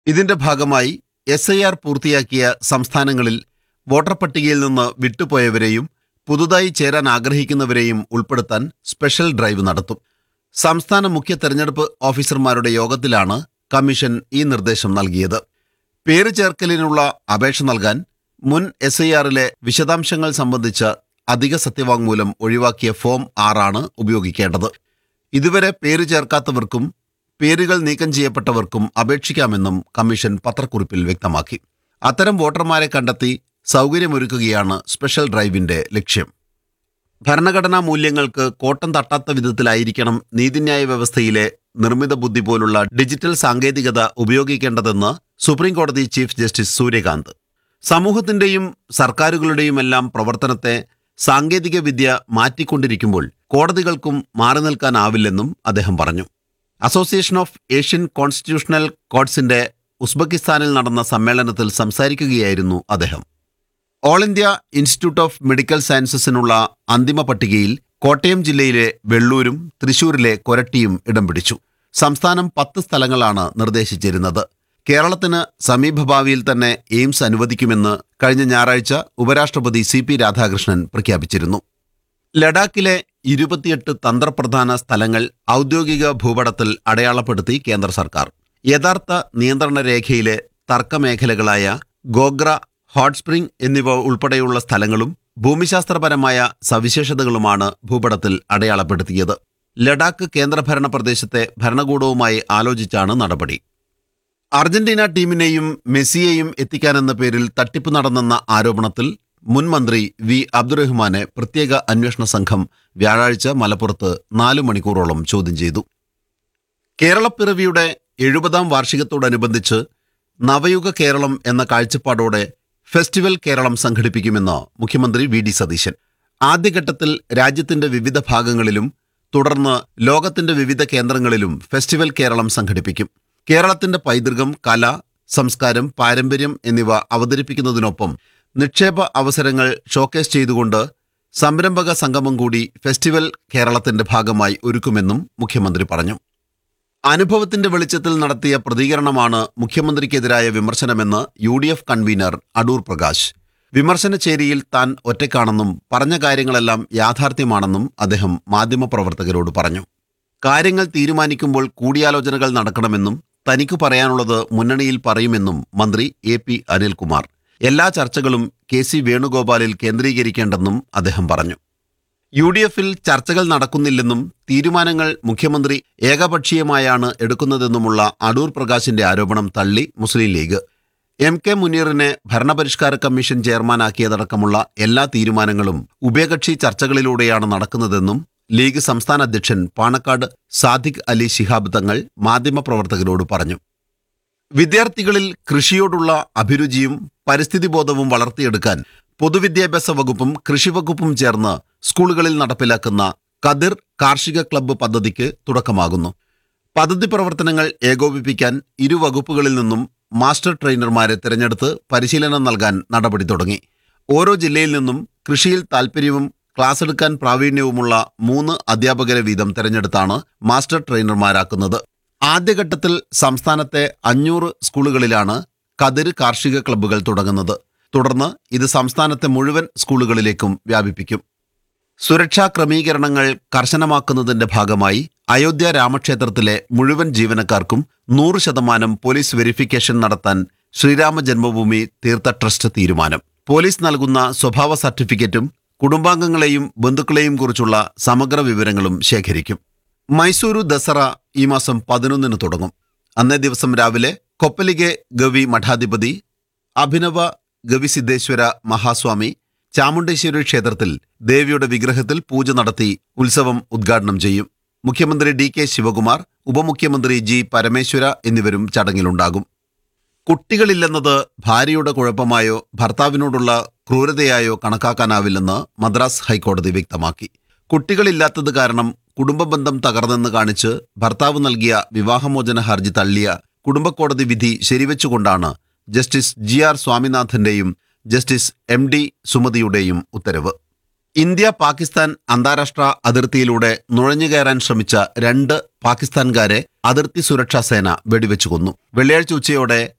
ഇതിന്റെ ഭാഗമായി S I R പൂർത്തിയാക്കിയ സംസ്ഥാനങ്ങളിൽ വോട്ടർ പട്ടികയിൽ നിന്ന് വിട്ടുപോയവരെയും പുതുതായി ചേരാൻ ആഗ്രഹിക്കുന്നവരെയും ഉൾപ്പെടുത്താൻ സ്പെഷ്യൽ ഡ്രൈവ് നടത്തും സംസ്ഥാന മുഖ്യ തെരഞ്ഞെടുപ്പ് ഓഫീസർമാരുടെ യോഗത്തിലാണ് കമ്മീഷൻ ഈ നിർദ്ദേശം നൽകിയത് പേര് ചേർക്കലിനുള്ള അപേക്ഷ നൽകാൻ മുൻ എസ് ഐ ആറിലെ വിശദാംശങ്ങൾ സംബന്ധിച്ച അധിക സത്യവാങ്മൂലം ഒഴിവാക്കിയ ഫോം ആറാണ് ഉപയോഗിക്കേണ്ടത് ഇതുവരെ പേര് ചേർക്കാത്തവർക്കും പേരുകൾ നീക്കം ചെയ്യപ്പെട്ടവർക്കും അപേക്ഷിക്കാമെന്നും കമ്മീഷൻ പത്രക്കുറിപ്പിൽ വ്യക്തമാക്കി അത്തരം വോട്ടർമാരെ കണ്ടെത്തി സൗകര്യമൊരുക്കുകയാണ് സ്പെഷ്യൽ ഡ്രൈവിന്റെ ലക്ഷ്യം ഭരണഘടനാ മൂല്യങ്ങൾക്ക് കോട്ടം തട്ടാത്ത വിധത്തിലായിരിക്കണം നീതിന്യായ വ്യവസ്ഥയിലെ നിർമ്മിത ബുദ്ധി പോലുള്ള ഡിജിറ്റൽ സാങ്കേതികത ഉപയോഗിക്കേണ്ടതെന്ന് സുപ്രീം കോടതി ചീഫ് ജസ്റ്റിസ് സൂര്യകാന്ത് സമൂഹത്തിന്റെയും സർക്കാരുകളുടെയുമെല്ലാം പ്രവർത്തനത്തെ സാങ്കേതിക വിദ്യ മാറ്റിക്കൊണ്ടിരിക്കുമ്പോൾ കോടതികൾക്കും മാറി നിൽക്കാനാവില്ലെന്നും അദ്ദേഹം പറഞ്ഞു അസോസിയേഷൻ ഓഫ് ഏഷ്യൻ കോൺസ്റ്റിറ്റ്യൂഷണൽ കോഡ്സിന്റെ ഉസ്ബെക്കിസ്ഥാനിൽ നടന്ന സമ്മേളനത്തിൽ സംസാരിക്കുകയായിരുന്നു അദ്ദേഹം all India institute of medical സയൻസസിനുള്ള അന്തിമ പട്ടികയിൽ കോട്ടയം ജില്ലയിലെ വെള്ളൂരും തൃശൂരിലെ കൊരട്ടിയും ഇടം പിടിച്ചു സംസ്ഥാനം പത്ത് സ്ഥലങ്ങളാണ് നിർദ്ദേശിച്ചിരുന്നത് കേരളത്തിന് സമീപഭാവിയിൽ തന്നെ എയിംസ് അനുവദിക്കുമെന്ന് കഴിഞ്ഞ ഞായറാഴ്ച ഉപരാഷ്ട്രപതി സി പി രാധാകൃഷ്ണൻ പ്രഖ്യാപിച്ചിരുന്നു ലഡാക്കിലെ ഇരുപത്തിയെട്ട് തന്ത്രപ്രധാന സ്ഥലങ്ങൾ ഔദ്യോഗിക ഭൂപടത്തിൽ അടയാളപ്പെടുത്തി കേന്ദ്ര സർക്കാർ യഥാർത്ഥ നിയന്ത്രണ രേഖയിലെ തർക്കമേഖലകളായ ഗോഗ്ര ഹോട്ട് സ്പ്രിംഗ് എന്നിവ ഉൾപ്പെടെയുള്ള സ്ഥലങ്ങളും ഭൂമിശാസ്ത്രപരമായ സവിശേഷതകളുമാണ് ഭൂപടത്തിൽ അടയാളപ്പെടുത്തിയത് ലഡാക്ക് കേന്ദ്രഭരണ പ്രദേശത്തെ ഭരണകൂടവുമായി ആലോചിച്ചാണ് നടപടി അർജന്റീന ടീമിനെയും മെസ്സിയെയും എത്തിക്കാനെന്ന പേരിൽ തട്ടിപ്പ് നടന്നെന്ന ആരോപണത്തിൽ മുൻ മന്ത്രി വി അബ്ദുറഹ്മാനെ പ്രത്യേക അന്വേഷണ സംഘം വ്യാഴാഴ്ച മലപ്പുറത്ത് നാലു മണിക്കൂറോളം ചോദ്യം ചെയ്തു കേരളപ്പിറവിയുടെ എഴുപതാം വാർഷികത്തോടനുബന്ധിച്ച് നവയുഗ കേരളം എന്ന കാഴ്ചപ്പാടോടെ ഫെസ്റ്റിവൽ കേരളം സംഘടിപ്പിക്കുമെന്ന് മുഖ്യമന്ത്രി വി ഡി സതീശൻ ആദ്യഘട്ടത്തിൽ രാജ്യത്തിന്റെ വിവിധ ഭാഗങ്ങളിലും തുടർന്ന് ലോകത്തിന്റെ വിവിധ കേന്ദ്രങ്ങളിലും ഫെസ്റ്റിവൽ കേരളം സംഘടിപ്പിക്കും കേരളത്തിന്റെ പൈതൃകം കല സംസ്കാരം പാരമ്പര്യം എന്നിവ അവതരിപ്പിക്കുന്നതിനൊപ്പം നിക്ഷേപ അവസരങ്ങൾ ഷോക്കേസ് ചെയ്തുകൊണ്ട് സംരംഭക സംഗമം കൂടി ഫെസ്റ്റിവൽ കേരളത്തിന്റെ ഭാഗമായി ഒരുക്കുമെന്നും മുഖ്യമന്ത്രി പറഞ്ഞു അനുഭവത്തിന്റെ വെളിച്ചത്തിൽ നടത്തിയ പ്രതികരണമാണ് മുഖ്യമന്ത്രിക്കെതിരായ വിമർശനമെന്ന് U D F convener Adoor Prakash വിമർശനചേരിയിൽ താൻ ഒറ്റയ്ക്കാണെന്നും പറഞ്ഞ കാര്യങ്ങളെല്ലാം യാഥാർത്ഥ്യമാണെന്നും അദ്ദേഹം മാധ്യമപ്രവർത്തകരോട് പറഞ്ഞു കാര്യങ്ങൾ തീരുമാനിക്കുമ്പോൾ കൂടിയാലോചനകൾ നടക്കണമെന്നും തനിക്ക് പറയാനുള്ളത് മുന്നണിയിൽ പറയുമെന്നും മന്ത്രി എ പി അനിൽകുമാർ എല്ലാ ചർച്ചകളും കെ സി വേണുഗോപാലിൽ കേന്ദ്രീകരിക്കേണ്ടെന്നും അദ്ദേഹം പറഞ്ഞു യു ഡി എഫിൽ ചർച്ചകൾ നടക്കുന്നില്ലെന്നും തീരുമാനങ്ങൾ മുഖ്യമന്ത്രി ഏകപക്ഷീയമായാണ് എടുക്കുന്നതെന്നുമുള്ള അടൂർ പ്രകാശിന്റെ ആരോപണം തള്ളി മുസ്ലിം ലീഗ് എം കെ മുനീറിനെ ഭരണപരിഷ്കാര കമ്മീഷൻ ചെയർമാനാക്കിയതടക്കമുള്ള എല്ലാ തീരുമാനങ്ങളും ഉഭയകക്ഷി ചർച്ചകളിലൂടെയാണ് നടക്കുന്നതെന്നും ലീഗ് സംസ്ഥാന അധ്യക്ഷൻ പാണക്കാട് സാദിഖ് അലി ശിഹാബ് തങ്ങൾ മാധ്യമപ്രവർത്തകരോട് പറഞ്ഞു വിദ്യാർത്ഥികളിൽ കൃഷിയോടുള്ള അഭിരുചിയും പരിസ്ഥിതി ബോധവും വളർത്തിയെടുക്കാൻ പൊതുവിദ്യാഭ്യാസ വകുപ്പും കൃഷിവകുപ്പും ചേർന്ന് സ്കൂളുകളിൽ നടപ്പിലാക്കുന്ന കതിർ കാർഷിക ക്ലബ്ബ് പദ്ധതിക്ക് തുടക്കമാകുന്നു പദ്ധതി പ്രവർത്തനങ്ങൾ ഏകോപിപ്പിക്കാൻ ഇരു വകുപ്പുകളിൽ നിന്നും മാസ്റ്റർ ട്രെയിനർമാരെ തിരഞ്ഞെടുത്ത് പരിശീലനം നൽകാൻ നടപടി തുടങ്ങി ഓരോ ജില്ലയിൽ നിന്നും കൃഷിയിൽ താൽപ്പര്യവും ക്ലാസ് എടുക്കാൻ പ്രാവീണ്യവുമുള്ള മൂന്ന് അധ്യാപകരെ വീതം തിരഞ്ഞെടുത്താണ് മാസ്റ്റർ ട്രെയിനർമാരാക്കുന്നത് ആദ്യഘട്ടത്തിൽ സംസ്ഥാനത്തെ അഞ്ഞൂറ് സ്കൂളുകളിലാണ് കതിര് കാർഷിക ക്ലബ്ബുകൾ തുടങ്ങുന്നത് തുടർന്ന് ഇത് സംസ്ഥാനത്തെ മുഴുവൻ സ്കൂളുകളിലേക്കും വ്യാപിപ്പിക്കും സുരക്ഷാ ക്രമീകരണങ്ങൾ കർശനമാക്കുന്നതിന്റെ ഭാഗമായി അയോധ്യ രാമക്ഷേത്രത്തിലെ മുഴുവൻ ജീവനക്കാർക്കും നൂറ് ശതമാനം പോലീസ് വെരിഫിക്കേഷൻ നടത്താൻ ശ്രീരാമ ജന്മഭൂമി തീർത്ഥ ട്രസ്റ്റ് തീരുമാനം പോലീസ് നൽകുന്ന സ്വഭാവ സർട്ടിഫിക്കറ്റും കുടുംബാംഗങ്ങളെയും ബന്ധുക്കളെയും കുറിച്ചുള്ള സമഗ്ര വിവരങ്ങളും ശേഖരിക്കും മൈസൂരു ദസറ ഈ മാസം പതിനൊന്നിന് തുടങ്ങും അന്നേ ദിവസം രാവിലെ കൊപ്പലിഗെ ഗവി മഠാധിപതി അഭിനവ ഗവിസിദ്ധേശ്വര മഹാസ്വാമി ചാമുണ്ടേശ്വരി ക്ഷേത്രത്തിൽ ദേവിയുടെ വിഗ്രഹത്തിൽ പൂജ നടത്തി ഉത്സവം ഉദ്ഘാടനം ചെയ്യും മുഖ്യമന്ത്രി ഡി കെ ശിവകുമാർ ഉപമുഖ്യമന്ത്രി ജി പരമേശ്വര എന്നിവരും ചടങ്ങിലുണ്ടാകും കുട്ടികളില്ലെന്നത് ഭാര്യയുടെ കുഴപ്പമായോ ഭർത്താവിനോടുള്ള ക്രൂരതയായോ കണക്കാക്കാനാവില്ലെന്ന് മദ്രാസ് ഹൈക്കോടതി വ്യക്തമാക്കി കുട്ടികളില്ലാത്തത് കാരണം കുടുംബബന്ധം തകർന്നെന്ന് കാണിച്ച് ഭർത്താവ് നൽകിയ വിവാഹമോചന ഹർജി തള്ളിയ കുടുംബക്കോടതി വിധി ശരിവെച്ചുകൊണ്ടാണ് ജസ്റ്റിസ് ജി ആർ സ്വാമിനാഥന്റെയും ജസ്റ്റിസ് എം ഡി സുമതിയുടെയും ഉത്തരവ് ഇന്ത്യ പാകിസ്ഥാൻ അന്താരാഷ്ട്ര അതിർത്തിയിലൂടെ നുഴഞ്ഞുകയറാൻ ശ്രമിച്ച രണ്ട് പാകിസ്ഥാൻകാരെ അതിർത്തി സുരക്ഷാ സേന വെടിവെച്ചു കൊന്നു വെള്ളിയാഴ്ച ഉച്ചയോടെ